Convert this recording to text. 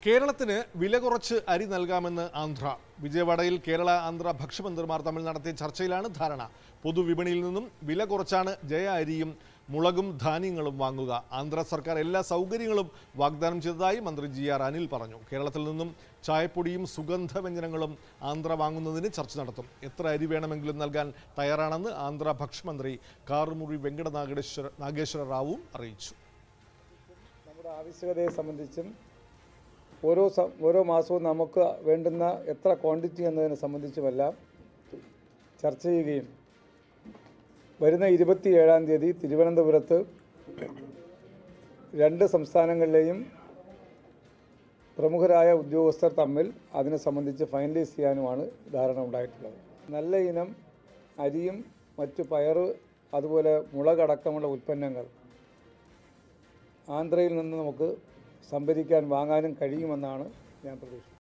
കേരളത്തിന് വില കുറച്ച് അരി നൽകാമെന്ന് ആന്ധ്ര വിജയവാഡയിൽ കേരള ആന്ധ്ര ഭക്ഷ്യമന്ത്രിമാർ തമ്മിൽ നടത്തിയ ചർച്ചയിലാണ് ധാരണ പൊതുവിപണിയിൽ നിന്നും വില കുറച്ചാണ് ജയ അരിയും മുളകും ധാന്യങ്ങളും വാങ്ങുക ആന്ധ്ര സർക്കാർ എല്ലാ സൗകര്യങ്ങളും വാഗ്ദാനം ചെയ്തതായി മന്ത്രി ജി ആർ അനിൽ പറഞ്ഞു കേരളത്തിൽ നിന്നും ചായപ്പൊടിയും സുഗന്ധ വ്യഞ്ജനങ്ങളും ആന്ധ്ര വാങ്ങുന്നതിന് ചർച്ച നടത്തും എത്ര അരി വേണമെങ്കിലും നൽകാൻ തയ്യാറാണെന്ന് ആന്ധ്ര ഭക്ഷ്യമന്ത്രി കാറുമുറി വെങ്കട നാഗേശ്വര നാഗേശ്വര റാവുവും അറിയിച്ചു നമ്മുടെ ആവശ്യകതയെ സംബന്ധിച്ചും ഓരോ സ- ഓരോ മാസവും നമുക്ക് വേണ്ടുന്ന എത്ര ക്വാണ്ടിറ്റി എന്നതിനെ സംബന്ധിച്ചുമെല്ലാം ചർച്ച ചെയ്യുകയും വരുന്ന ഇരുപത്തി ഏഴാം തീയതി തിരുവനന്തപുരത്ത് രണ്ട് സംസ്ഥാനങ്ങളിലെയും പ്രമുഖരായ ഉദ്യോഗസ്ഥർ തമ്മിൽ അതിനെ സംബന്ധിച്ച് ഫൈനലൈസ് ചെയ്യാനുമാണ് ധാരണ ഉണ്ടായിട്ടുള്ളത് നല്ല ഇനം അരിയും മറ്റു പയറ് അതുപോലെ മുളകടക്കമുള്ള ഉൽപ്പന്നങ്ങൾ ആന്ധ്രയിൽ നിന്ന് നമുക്ക് സംഭരിക്കാൻ വാങ്ങാനും കഴിയുമെന്നാണ് ഞാൻ പ്രതീക്ഷിക്കുന്നത്